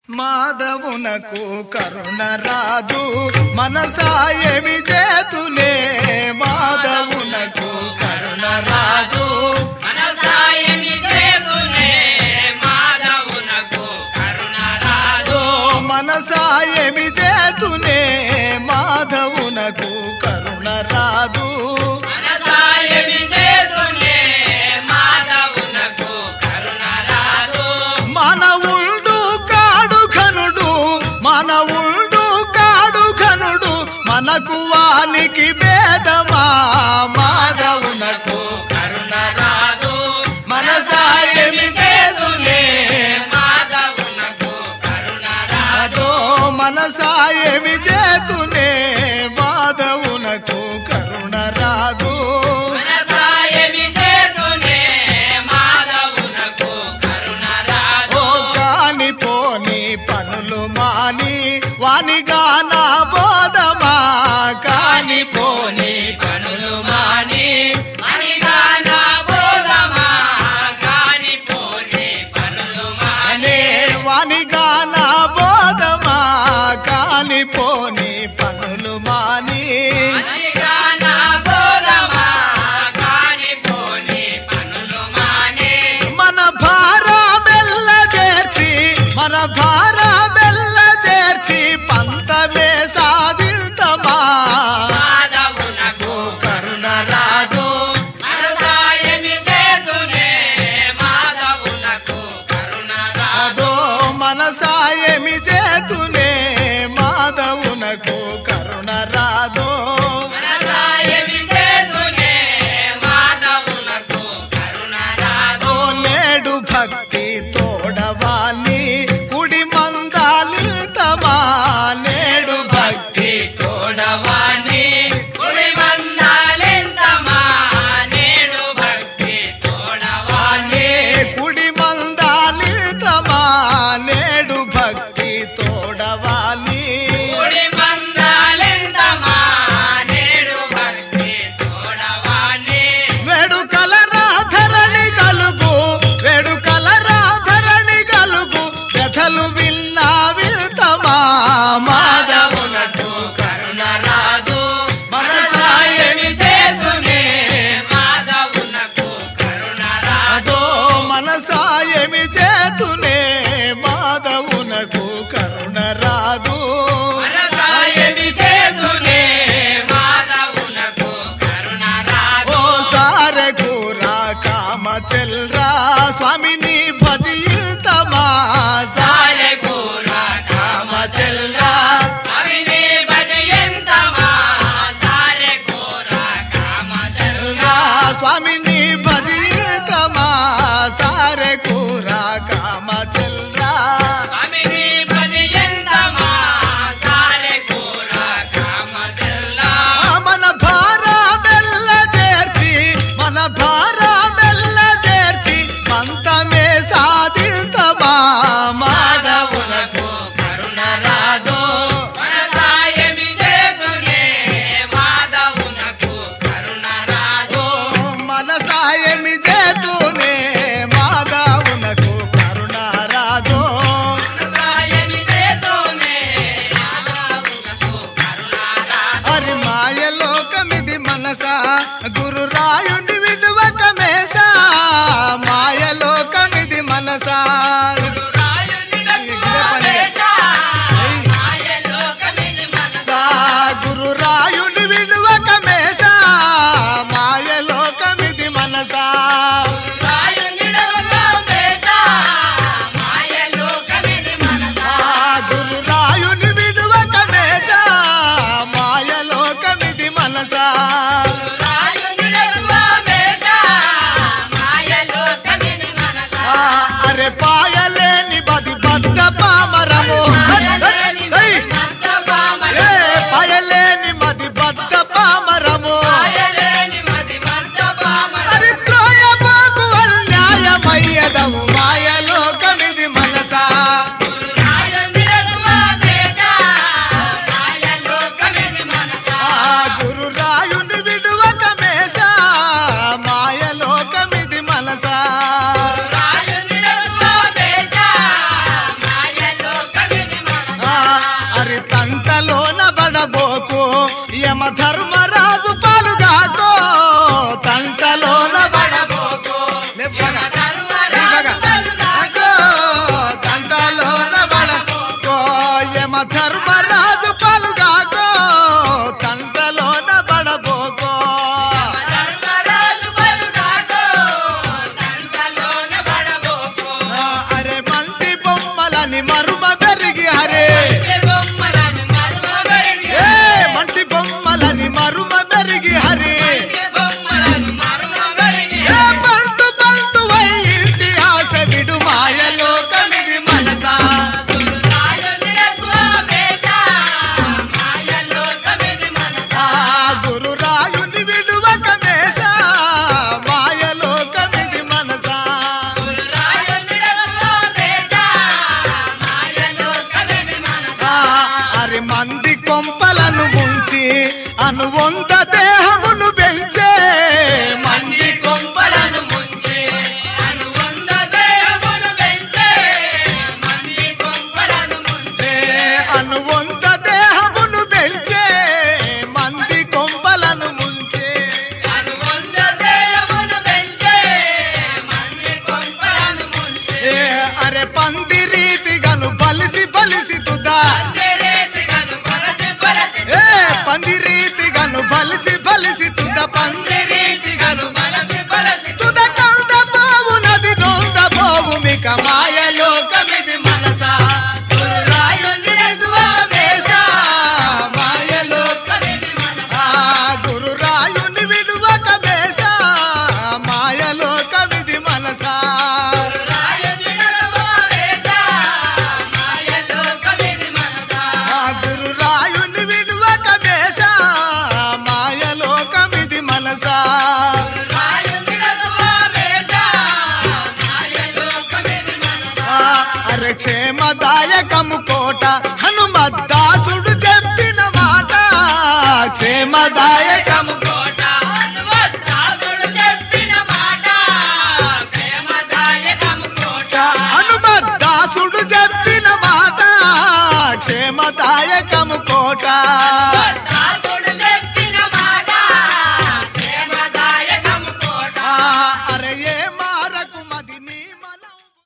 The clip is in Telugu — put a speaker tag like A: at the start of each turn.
A: మాధవునకు కరుణ రాదు మనసాయమి చేతునే మాధవునకు కరుణ రాదు
B: మనసాయమి చేతునే మాధవునకు కరుణ రాదు
A: ఓ మనసాయమి చేతునే మాధవునకు కరుణ రాదు
B: మనసాయమి చేతునే మాధవునకు కరుణ రాదు
A: మనవుండు కాడు ఘనుడు మనవుండు కాడు ఘనుడు మనకు వానికి భేదమా మాధవునకు
B: కరుణ రాదు
A: మనసాయమి చేతునే
B: మాధవునకు కరుణ రాదు
A: అదో మనసాయమి చేతునే మాధవునకు కరుణ రాదు
B: మనసాయమి చేతునే మాధవునకు కరుణ రాదు
A: ఓ కాని పోని పనులు మాని వానిగా నా బోధమా కాని పోని
B: పనులు మాని మణిగాన బోధమా కాని పోని పనులు మాని
A: అనే వానిగా నా బోధమా కాని పోని పనులు మాని
B: మణిగాన బోధమా కాని పోని పనులు మాని
A: మన భార బెల్ల చేర్చి మన భార బెల్ల చేర్చి పంతమే సాధితమా
B: మాధవునకు
A: కరుణ రాదు
B: మనసాయమి చేతునే మాధవునకు కరుణ రాదు
A: అదో మనసాయమి చేతునే మాధవునకు కరుణ రాదో
B: మనసాయమి చేతునే మాధవునకు కరుణ రాదు
A: ఓ నేడు భక్తి తోడవాన్ని కుడి మందాలితమా నేడు భక్తి
B: తోడవాణి కుడి మందాలెంతమా నేడు భక్తి తోడవాణి
A: వాణ్ణి కుడి మందాలితమా నేడు భక్తి తోడవాన్ని
B: కుడి మందాలెంతమా నేడు భక్తి తోడవాణి
A: వేడుకల రాధరణి కలుగు వేడుకల రాధరణి కలుగు కథలు విన్నా విల్తమా మాధవునకు
B: కరుణ రాదు
A: మనసాయమి చేతునే
B: మాధవునకు కరుణ రాదు
A: అదో మనసాయమి చేతునే మాధవునకు కరుణ రాదు
B: మనసాయమి చేతునే మాధవునకు కరుణ రాదు
A: ఓ సారకూరా కామ చెల్రా స్వామిని భజితమా
B: సాలె కూర కామ చెల్లా స్వామిని భజయంతమా సాలె కూర కామ చెల్లా
A: స్వామిని భజితమా సారకూరా కామ చెల్రా
B: స్వామిని భజయంతమా సాలె కూర కామ చెల్లా
A: మన భార బెల్ల చేర్చి మన భార బెల్ల చేర్చి పంతమే సాధితమా మాధవునకు
B: కరుణ రాదు మనసాయమి చేతునే మాధవునకు కరుణ రాదు
A: మనసాయమి చేతునే మాధవునకు కరుణ రాదో
B: మనసాయమి చేతునే మాధవునకు కరుణ రాదు
A: హరి మాయలోకమిది మనసా గురు రాయుని విడువక మేష మాయలోకమిది మనసా సా గురు రాయుని విడువక మేష మాయలోకమిది మనసా ఆ గురు రాయుని విడువక మేష మాయలోకమిది మనసా
B: రాయుని
A: తంటలోన బడబోకు యమ ధర్మరాజు పాలుగాకో తంటలోన
B: పడబోకు
A: లేపగా.
B: ధర్మరాజు పలుగాకో.
A: తంటలోన బడబోకో యమ ధర్మరాజు పాలుగాకో తంటలోన బడబోకో
B: ధర్మరాజు పలుగాకో. తంటలోన పడబోకు.
A: ఆ, అరే మంటి బొమ్మలని మరుమ పెరిగి హరే
B: ఏ బొమ్మలను మరువబెరిగి.
A: ఏ మంటి బొమ్మలని మరుమ పెరిగి హరే
B: ఏ బొమ్మలను మరువబెరిగి.
A: ఏ బంటు బంటు వై ఇంటి ఆశ విడు మాయలోకమిది మనసా
B: గురురాయునిడకు ఆవేశ. మాయలోకమిది మనస.
A: ఆ గురు రాయుని విడువక మేష మాయలోకమిది మనసా
B: గురురాయునిడకు ఆవేశ. మాయలోకమిది మనస.
A: ఆ, అరి మంది కొంపలను ముంచి అను వంద దేహమును పెంచే మంది
B: కొంపలను ముంచి అనువంద దేహమును పెంచే మంది కొంపలను ముంచే
A: ఏ అను వంద దేహమును పెంచే మంది కొంపలను ముంచే
B: అనువంద దేహమును పెంచే మంది కొంపలను ముంచే
A: ఏ అరే పంది రీతిగను బలిసి బలిసి తుదా
B: అందరేసిగను పరచి పరచి
A: ఏ పంది రీతిగను బలిసి బలిసి తుద పంది
B: రీతిగను పరచి పరచి
A: తుద కంద బావు నది నొంద బావు మిక మాయలోకమిది మనసా గురురాయుని వేష మాయలోకమిది
B: మనసా
A: ఆ గురురాయుని విడువక వేష మాయలోకమిది మనసా
B: రాయునిడకు ఆవేశ మాయలోకమిది మనసా
A: ఆ గురురాయుని విడువక వేష మాయలోకమిది మనసా
B: రాయునిడకు ఆవేశ మాయలోకమిది మనసా
A: ఆ అరే క్షేమదాయకము కోట హనుమద్దాసుడు చెప్పిన మాట క్షేమదాయకము
B: కోట హనుమద్దాసుడు చెప్పిన మాట క్షేమదాయకము కోట
A: హనుమద్దాసుడు చెప్పిన మాట క్షేమదాయకము కోట